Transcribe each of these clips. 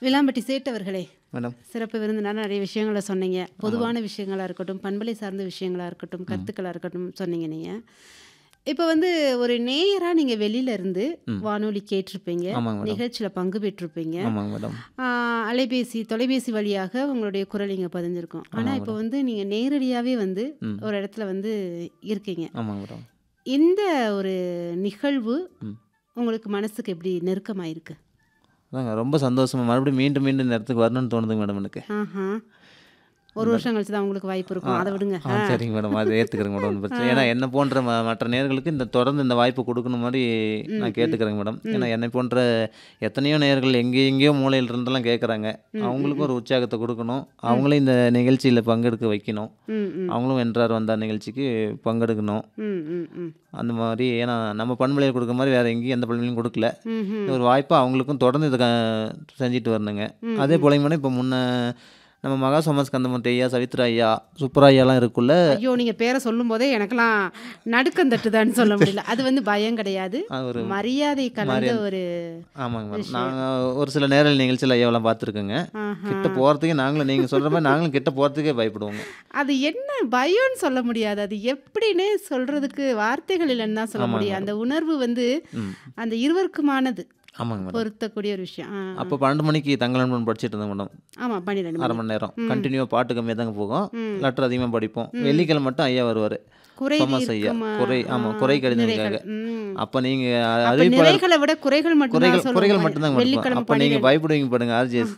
Vilampatti சேட்டவர்களே madam சிறப்பு விருந்தினால நிறைய விஷயங்களை சொன்னீங்க பொதுவான விஷயங்களா இருக்கட்டும் பண்பலை சார்ந்த விஷயங்களா இருக்கட்டும் கருத்துக்களா இருக்கட்டும் சொன்னீங்க நீங்க இப்போ வந்து ஒரு நேயரா நீங்க வெளியில இருந்து வானொலி கேட்டிருப்பீங்க ஆமாங்க மேடம் நிகழ்ச்சியில பங்கு பெற்றிருப்பீங்க ஆமாங்க மேடம் ஆஹ் அலைபேசி தொலைபேசி வழியாக உங்களுடைய குரல் இங்கே பதிஞ்சிருக்கும் ஆனால் இப்போ வந்து நீங்கள் நேரடியாகவே வந்து ம். ஒரு இடத்துல வந்து இருக்கீங்க ஆமாங்க மேடம் இந்த ஒரு நிகழ்வு ம். உங்களுக்கு மனசுக்கு எப்படி நெருக்கமாக இருக்கு அதாங்க ரொம்ப சந்தோஷமா மறுபடியும் மீண்டும் மீண்டும் இந்த இடத்துக்கு வரணும்னு தோணுதுங்க மேடம் எனக்கு ஆஹா ஒரு வருஷம் கழிச்சு தான் உங்களுக்கு வாய்ப்பு இருக்கும் அதை விடுங்க ஆ சரிங்க மேடம் அதை ஏற்றுக்கிறேங்க மேடம் ஒன்றும் பிரச்சனை ஏன்னா என்னை போன்ற ம- மற்ற நேர்களுக்கு இந்த தொடர்ந்து இந்த வாய்ப்பு கொடுக்கணும் மாதிரி நான் கேட்டுக்கிறேங்க மேடம் ஏன்னா என்னை போன்ற எத்தனையோ நேர்கள் எங்கே எங்கேயோ மூலையில் இருந்தெல்லாம் கேட்குறாங்க அவங்களுக்கும் ஒரு உற்சாகத்தை கொடுக்கணும் அவங்களும் இந்த நிகழ்ச்சியில் பங்கெடுக்க வைக்கணும் ம் ம் அவங்களும் வென்றார் வந்தார் நிகழ்ச்சிக்கு பங்கெடுக்கணும் ம் ம் ம் அந்த மாதிரி ஏன்னா நம்ம பண்பலையில் கொடுக்குற மாதிரி வேறு எங்கேயும் எந்த பண்பலையும் கொடுக்கல ம் ம் இந்த ஒரு வாய்ப்பு அவங்களுக்கும் தொடர்ந்து இதை க- செஞ்சுட்டு வரணுங்க அதே போலங்க இப்போ முன்ன நம்ம மகா சமஸ்கந்தமூர்த்தி ஐயா சவித்ரா ஐயா சுப்பரா ஐயாலாம் இருக்குள்ள ஐயோ நீங்கள் பேரை சொல்லும் போதே எனக்கெல்லாம் நடுக்கம் தட்டுதான்னு சொல்ல முடியல அது வந்து பயம் கிடையாது அது ஒரு மரியாதை கலந்த ஒரு ஆமாங்க மேடம் நாங்கள் ஒரு சில நேரல் நிகழ்ச்சியில் ஐயாவெல்லாம் பார்த்துருக்கோங்க ஆஹா. கிட்ட போகிறதுக்கே நாங்களும் நீங்கள் சொல்கிற மாதிரி நாங்களும் கிட்ட போகிறதுக்கே பயப்படுவோங்க அது என்ன பயம்னு சொல்ல முடியாது அது எப்படின்னு சொல்றதுக்கு வார்த்தைகள் இல்லைன்னு தான் சொல்ல முடியும் அந்த உணர்வு வந்து ம் அந்த இருவருக்குமானது ஆமாங்க மேடம் பொருத்தக்கூடிய ஒரு விஷயம் ஆ, ஆ. அப்போ பன்னெண்டு மணிக்கு தங்கலன்பன் படிச்சுட்டு இருந்தோம் மேடம் ஆமா பன்னிரெண்டு அரை மணி மணி நேரம் கண்டினியூவாக பாட்டு கம்மியாக தாங்க போகும் லெட்டர் அதிகமாக படிப்போம் வெள்ளிக்கிழமை மட்டும் ஐயா வருவார் குறை சோமஸ் ஐயா இருக்குமா? குறை ஆமாம் ஆ, குறை நிறைகள். கடிதங்களுக்காக ம். அப்போ நீங்கள் அப்ப அறிவிப்பாளர் நிறைகளை விட குறைகள் மட்டும் குறைகள் குறைகள் மட்டும்தாங்க படிப்போம் வெள்ளிக்கிழமை அப்போ நீங்கள் பயப்படுவீங்க பாருங்க ஆர்ஜிஎஸ்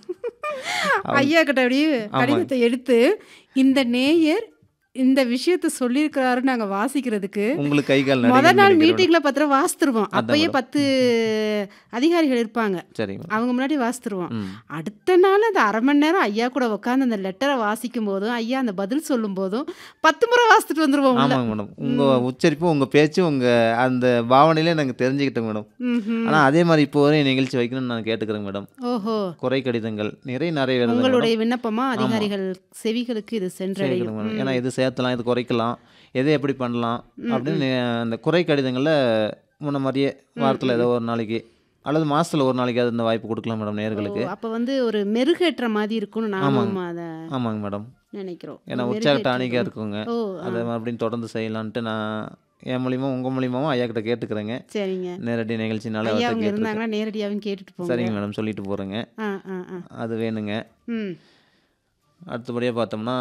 ஐயா கிட்ட அப்படியே கடிதத்தை எடுத்து இந்த நேயர் இந்த விஷயத்த சொல்லியிருக்கிறாரு நாங்க வாசிக்கிறதுக்கு உங்களுக்கு கை கால் முத நடுங்குதுன்னு நாள் நினைக்கிறேன். மீட்டிங்ல பத்திரம் வாசித்துருவோம் அப்பயே பத்து அதிகாரிகள் இருப்பாங்க சரிங்க மேடம். அவங்க முன்னாடி வாசித்துருவோம் ம் அடுத்த நாள் அந்த அரை மணி நேரம் ஐயா கூட உட்காந்து அந்த லெட்டரை வாசிக்கும் போதும் ஐயா அந்த பதில் சொல்லும் போதும் பத்து முறை வாசித்துட்டு வந்துருவோம் உள்ள. ஆமாங்க மேடம் உங்கள் உச்சரிப்பு உங்கள் பேச்சு உங்கள் அந்த பாவனையிலே நாங்கள் தெரிஞ்சுக்கிட்டோம் மேடம் ம்ஹும். ஆனால் அதே மாதிரி இப்போ வரையும் நிகழ்ச்சி வைக்கணும்னு நான் கேட்டுக்கிறேங்க மேடம் ஓஹோ குறை கடிதங்கள் நிறைய நிறைய வருது மேடம் உங்களுடைய விண்ணப்பமா அதிகாரிகள் செவிகளுக்கு இது சென்றடையும் கேட்கணும் மேடம் ஏன்னா இது சேர்த்தலாம் இது குறைக்கலாம் எதை எப்படி பண்ணலாம் அப்படின்னு அந்த குறை கடிதங்களில் முன்ன மாதிரியே வாரத்தில் ஏதோ ஒரு நாளைக்கு அல்லது மாதத்தில் ஒரு நாளைக்கு அந்த வாய்ப்பு கொடுக்கலாம் மேடம் நேர்களுக்கு ஓ, அப்ப வந்து ஒரு மெருகேற்ற மாதிரி இருக்கும்னு நாமும் அதை ஆமாங்க மேடம் நினைக்கிறோம் ஏன்னா ஒரு உற்சாக மெருகேற்றம். டானிக்காக இருக்குங்க ஓ அதை மறுபடியும் தொடர்ந்து செய்யலான்ட்டு நான் என் மூலியமா உங்கள் மூலியமாவும் ஐயா கிட்ட கேட்டுக்கிறேங்க சரிங்க நேரடி நிகழ்ச்சினால ஐயா அவர்கிட்ட அவங்க கேட்டுருக்கேன் இருந்தாங்கன்னா நேரடியாகவும் கேட்டுட்டு போங்க சரிங்க மேடம் சொல்லிட்டு போகிறேங்க ஆ ஆ ஆ அது வேணுங்க ம் அடுத்தபடியாக பார்த்தோம்னா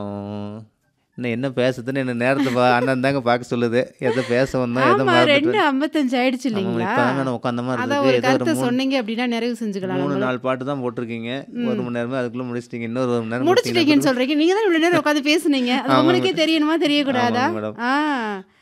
இன்னும் என்ன பேசுதுன்னு என்ன நேரத்தை பா அண்ணன் தாங்க பார்க்க சொல்லுது எதை பேச வந்தோம் எதை ஆமா மறந்துட்டு ரெண்டு ஐம்பத்தஞ்சு ஆயிடுச்சு இல்லைங்களா இப்போ தாங்க உட்காந்த மாதிரி அதான் இருக்கு ஒரு ஏதோ ஒரு கருத்தை மூணு சொன்னீங்க அப்படின்னா நிறைவு செஞ்சுக்கலாம் மூணு நம்மளும். நாலு பாட்டு தான் போட்டிருக்கீங்க ஒரு மணி நேரமே அதுக்குள்ளே முடிச்சிட்டீங்க இன்னொரு ஒரு மணி நேரம் முடிச்சிட்டீங்கன்னு சொல்றீங்க நீங்க தான் இவ்வளவு நேரம் உட்காந்து பேசுனீங்க அது ஆமாங்க உங்களுக்கே தெரியணுமா தெரியக்கூடாதா ஆமாங்க மேடம். ஆ